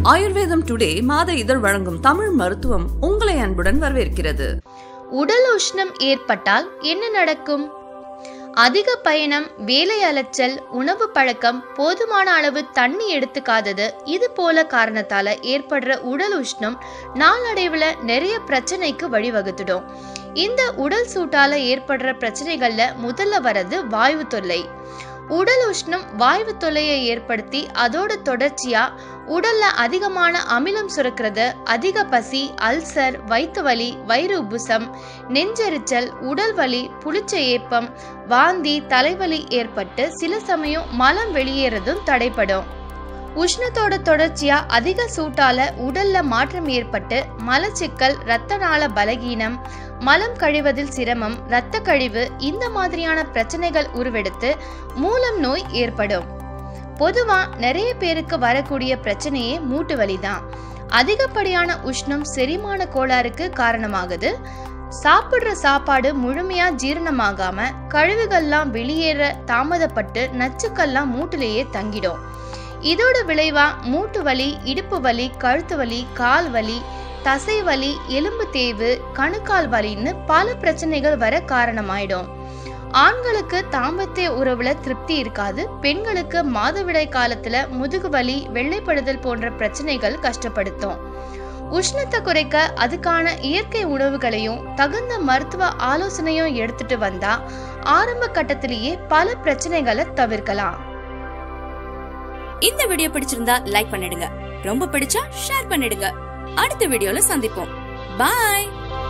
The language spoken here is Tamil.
ஆயுர்வேதம் டுடே மாத இதழ் வழங்கும் தமிழ் மருத்துவம் உங்களை அன்புடன் வரவேற்கிறது உடல் உஷ்ணம் ஏற்பட்டால் என்ன நடக்கும் அதிக பயணம் வேலை அலைச்சல் உணவு பழக்கம் போதுமான அளவு தண்ணி எடுத்துக்காதது இது போல காரணத்தால ஏற்படுற உடல் உஷ்ணம் நாளடைவுல நிறைய பிரச்சனைக்கு வழிவகுத்துடும் இந்த உடல் சூட்டால ஏற்படுற பிரச்சனைகள்ல முதல்ல வர்றது வாயு தொல்லை உடல் உஷ்ணம் வாயு தொல்லையை ஏற்படுத்தி அதோட தொடர்ச்சியா உடல்ல அதிகமான அமிலம் சுரக்கிறது அதிக பசி அல்சர் வயிற்று வலி வயிறு உப்புசம் நெஞ்செரிச்சல் உடல் வலி புளிச்ச ஏப்பம் வாந்தி தலைவலி ஏற்பட்டு சில சமயம் மலம் வெளியேறதும் தடைப்படும் உஷ்ணத்தோட தொடர்ச்சியா அதிக சூட்டால உடல்ல மாற்றம் ஏற்பட்டு மலச்சிக்கல் இரத்த நாள பலகீனம் மலம் கழிவதில் சிரமம் இரத்த கழிவு இந்த மாதிரியான பிரச்சனைகள் உருவெடுத்து மூலம் நோய் ஏற்படும் பொதுவா நிறைய பேருக்கு வரக்கூடிய பிரச்சனையே மூட்டு வலிதான் அதிகப்படியான உஷ்ணம் செரிமான கோளாறுக்கு காரணமாகுது சாப்பிடுற சாப்பாடு முழுமையா ஜீரணமாகாம கழிவுகள்லாம் வெளியேற தாமதப்பட்டு நச்சுக்கள்லாம் மூட்டிலேயே தங்கிடும் இதோட விளைவா மூட்டு வலி இடுப்பு வலி கழுத்து வலி கால் வலி தசை வலி எலும்பு தேய்வு கணுக்கால் வலின்னு பல பிரச்சனைகள் வர காரணமாயிடும் ஆண்களுக்கு தாம்பத்திய உறவுல திருப்தி இருக்காது பெண்களுக்கு மாதவிடாய் காலத்துல முதுகு வலி வெள்ளைப்படுதல் போன்ற பிரச்சனைகள் கஷ்டப்படுத்தும் உஷ்ணத்தை குறைக்க அதுக்கான இயற்கை உணவுகளையும் தகுந்த மருத்துவ ஆலோசனையும் எடுத்துட்டு வந்தா ஆரம்ப கட்டத்திலேயே பல பிரச்சனைகளை தவிர்க்கலாம் இந்த வீடியோ பிடிச்சிருந்தா லைக் பண்ணிடுங்க ரொம்ப பிடிச்சா ஷேர் பண்ணிடுங்க அடுத்த வீடியோல சந்திப்போம் பாய்